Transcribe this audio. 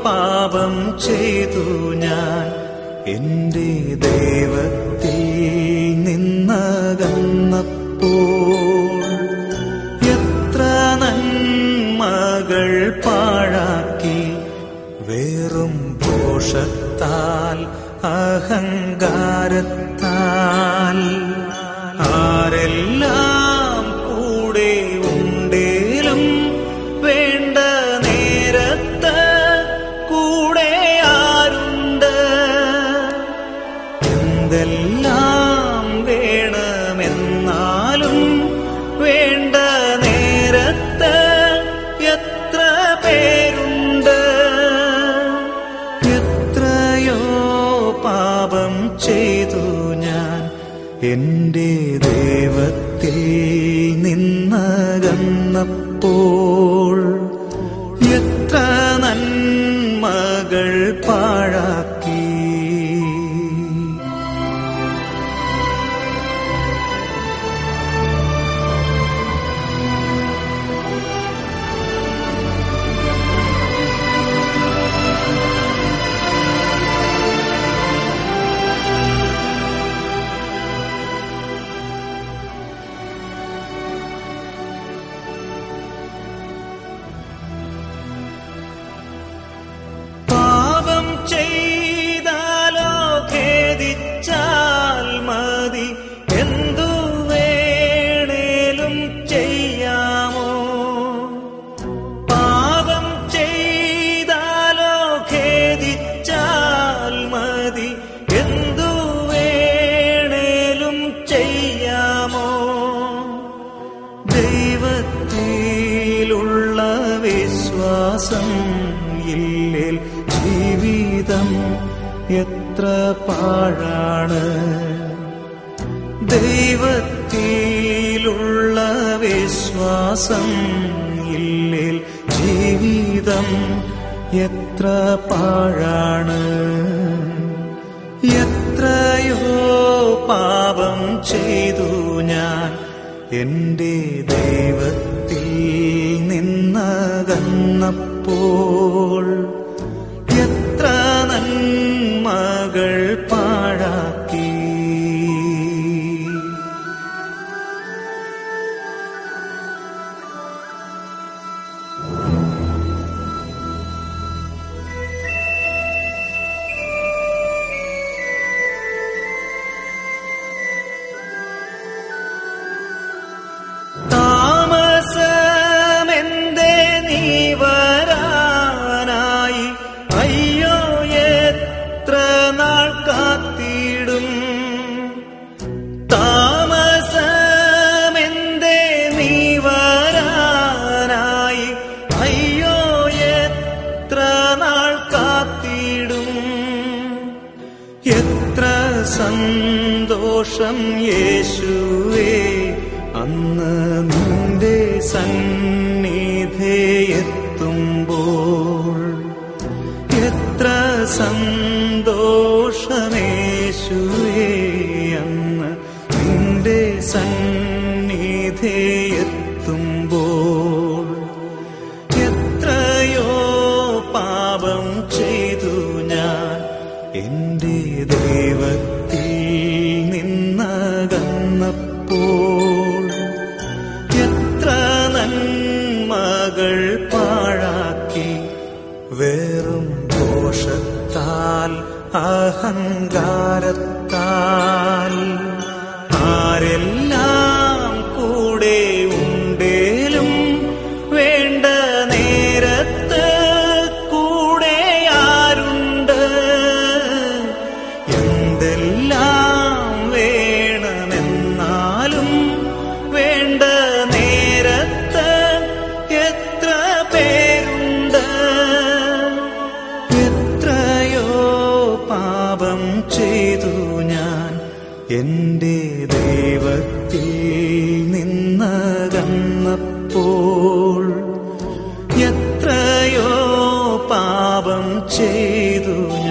പാപം ചെയ്തു ഞാൻ എന്റെ ദൈവത്തിൽ നിന്നകന്നപ്പോൾ എത്ര നന്മകൾ പാഴാക്കി വേറും ദോഷത്താൽ അഹങ്കാരത്താൽ ആരെല്ലാം കൂടെ ഉണ്ടേലും വേണ്ട നേരത്ത് കൂടെ ആരുണ്ട് എന്തെല്ലാം വേണമെന്നാലും വേണ്ട നേരത്ത് എത്ര പേരുണ്ട് എത്രയോ പാപം ചെയ്തു ഞാൻ എന്റെ ദൈവത്തിൽ നിന്നകന്നപ്പോൾ എത്ര നന്മകൾ പാഴാക്കി പാപം ചെയ്താലോ ഖേദിച്ചാൽ മതി എന്തു വേണേലും ചെയ്യാമോ പാപം ചെയ്താലോ ഖേദിച്ചാൽ മതി എന്തു വേണേലും ചെയ്യാമോ ദൈവത്തിലുള്ള വിശ്വാസം ഇല്ലേൽ ജീവിതം എത്ര പാഴാണ് ദൈവത്തിലുള്ള വിശ്വാസം ഇല്ലേൽ ജീവിതം എത്ര പാഴാണ് എത്രയോ പാപം ചെയ്തു ഞാൻ എന്റെ ദൈവത്തിൽ നിന്നകന്നപ്പോൾ എത്ര നന്മകൾ പാഴാക്കി താമസമെന്തേ നീ വരാനായി അയ്യോ എത്ര നാൾ കാത്തിടും താമസമെന്തേ നീ വരാനായി അയ്യോ എത്ര നാൾ കാത്തിടും എത്ര സന്തോഷം യേശുവേ അന്ന് നിന്റെ സന്നിധി എത്തുമ്പോൾ എത്ര സന്തോഷമേശുവേ അന്ന് നിന്റെ സന്നിധി എത്തുമ്പോൾ എത്രയോ പാപം ചെയ്തു ഞാൻ എന്റെ ദൈവത്തിൽ നിന്നകന്നപ്പോൾ എത്ര നന്മകൾ പാഴാക്കി വെറും ദോഷത്താൽ അഹങ്കാരത്താൽ ആരെല്ലാം കൂടെ ഉണ്ടേലും വേണ്ട നേരത്ത് കൂടെ ആരുണ്ട് എന്തെല്ലാം വേണമെന്നാലും വേണ്ട നേരത്ത് എത്ര പേരുണ്ട് എത്രയോ പാപം ചെയ്തു ഞാൻ എന്റെ ദൈവത്തിൽ നിന്നകന്നപ്പോൾ എത്രയോ പാപം ചെയ്തു